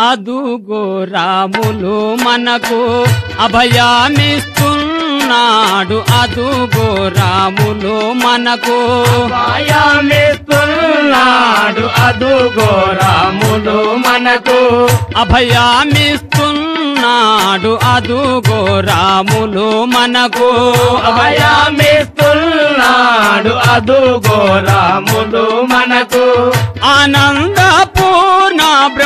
అదుగో రాములు మనకు అభయామిస్తున్నాడు అదుగో రాములు మనకు భయమిస్తున్నాడు అదుగో రాములు మనకు అభయామిస్తున్నాడు అదుగో రాములు మనకు అభయమిస్తున్నాడు అదుగో రాములు మనకు ఆనందపూర్ణ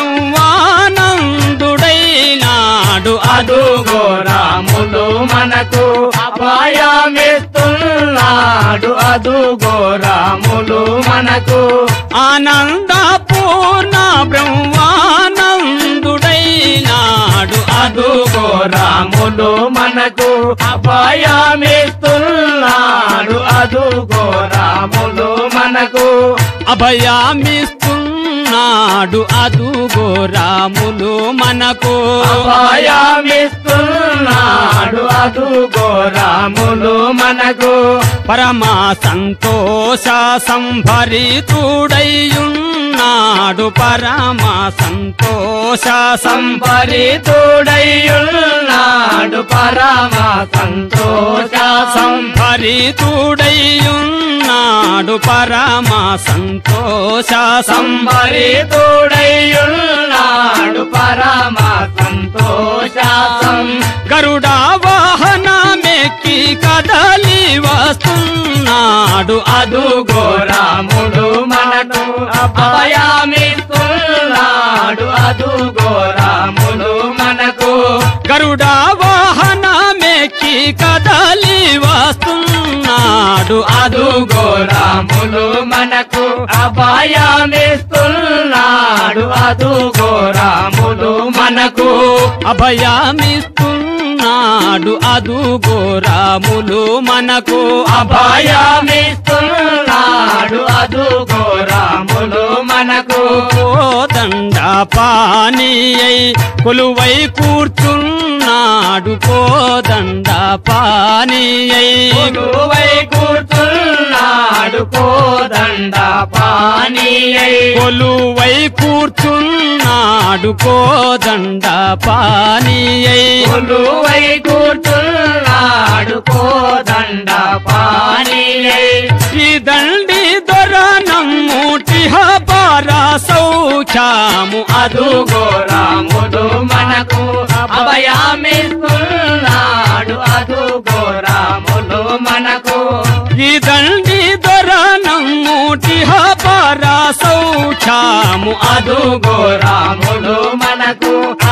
బ్రహ్మానందుడైనాడు అదుగో రాములు మనకు అభయమిస్తున్నాడు అదుగో రాములు మనకు ఆనందపూర్ణ బ్రహ్మానందుడైనాడు అదుగో రాములు మనకు అభయమిస్తున్నాడు అదుగో రాములు మనకు అభయామిస్తున్నాడు అదుగో రాములు మనకు అభయమిస్తున్నాడు అదుగో రాములు మనకు పరమా సంతోష సంభరితుడయ్యున్నాడు పరమా సంతోష సంపరితుడయ్యున్నాడు పరమ సంతోష సంభరితుడయ్యున్నాడు పరమా సంతోష సంపరితుడయ్యున్నాడు పరమ సంతోష గరుడా వాహనమెక్కి కదలి వస్తున్నాడు అదుగో రాముడు మనకు అభయమిస్తున్నాడు అదుగో రాముడు మనకు గరుడా వాహనమెక్కి కదలి వస్తున్నాడు అదుగో రాములు మనకు అభయమిస్తున్నాడు అదుగో రాములు మనకు అభయామిస్తున్నాడు అదుగో రాములు మనకు అభయమిస్తున్నాడు అదుగో రాములు మనకు దండ పాని అయి కొలువై కూర్చున్నాడు కోదండ పాని అయి కొలువై కూర్చున్నాడు కోదండ పానీ కొలువై కూర్చున్నాడు కోదండ పాని అయి కొలువై కూర్చున్నాడు కోదండ పానీ ఈ దండి దొర నమ్ముటిహ పార సౌఖ్యాము అదుగో రాముడు మనకు అభయామిస్తున్నాడు అదుగో రాముడు మనకు ఈ దండి దొర నమ్ముటిహ పార సౌఖ్యాము అదుగో రాముడు మనకు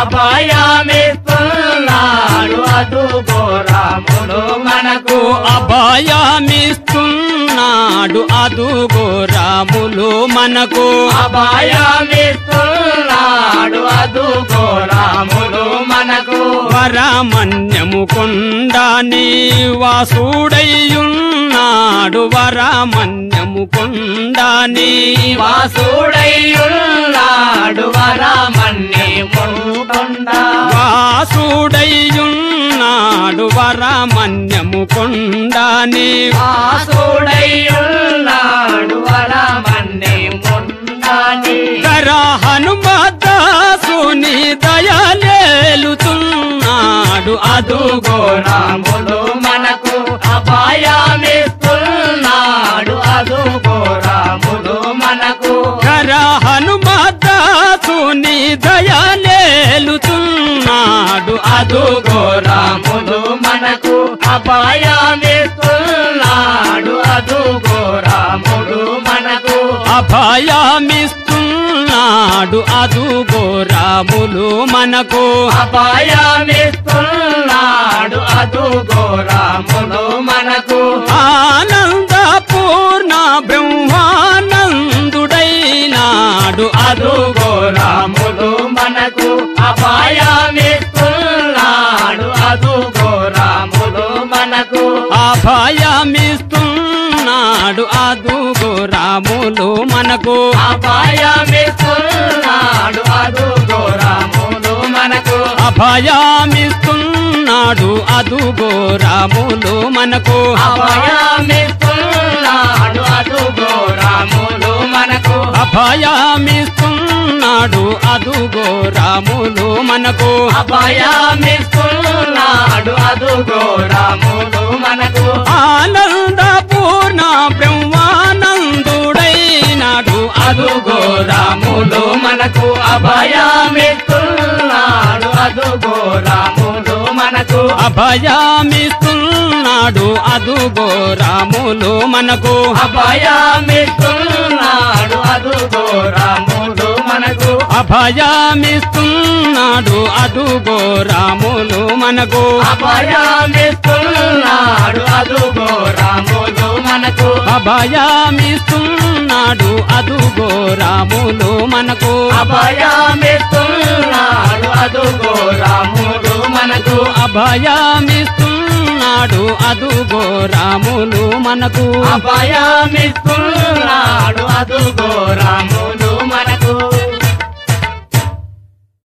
అభయామిస్తున్నాడు అదుగో రాముడు మనకు అభయామిస్తున్నాడు అదుగో రాములు మనకు అభయామిస్తున్నాడు అదుగో రాముడు మనకు వరమన్యము కొండాని వాసుడయ్యున్నాడు వరమన్యము కొండాని వాసుడయ్యున్నాడు వరమన్నే మునుకొండ వాసుడయ్యున్నాడు వరమన్యము కొండాని వాసుడయ్యున్నాడు వరమన్నే ముందాని కర హనుమదాసుని దయలేలుతున్నాడు అదు అదుగో రాముడు మనకు అభయామిస్తున్నాడు అదుగో రాముడు మనకు కర హనుమదాసుని దయలేలుతున్నాడు అదు అదుగో రాముడు మనకు అభయామిస్తున్నాడు అదుగో రాముడు మనకు అభయామిస్తున్నాడు అదుగో రాములు మనకు అభయామిస్తున్నాడు అదుగో రాముడు మనకు ఆనందపూర్ణ బ్రహ్మానందుడైనాడు అదు అదుగో రాముడు మనకు అభయామిస్తున్నాడు అదుగో రాముడు మనకు అభయమిస్తున్నాడు అదుగో రాములు మనకు అభయామిస్తున్నాడు అదుగో రాముడు మనకు అభయామిస్తున్నాడు అదుగో రాములు మనకు అభయామిస్తున్నాడు అభయమిస్తున్నాడు అదుగో రాములు మనకు అభయమిస్తున్నాడు అదుగో రాములు మనకు అభయమిస్తున్నాడు అదుగో రాములు మనకు ఆనందపూర్ణ బ్రహ్మానందుడైనాడు అదుగో రాములు మనకు అభయమిస్తున్నాడు అదుగో రాములు మనకు అభయమిస్తున్నాడు అదుగో రాములు మనకు అభయమిస్తున్నాడు అదుగో రాములు మనకు అభయమిస్తున్నాడు అదుగో రాములు మనకు అభయమిస్తున్నాడు అదుగో రాములు మనకు అభయమిస్తున్నాడు అదుగో రాములు మనకు అభయమిస్తున్నాడు అదుగో రాములు మనకు అభయమిస్తున్నాడు అదుగో రాములు మనకు అభయమిస్తున్నాడు అదుగో రాములు మనకు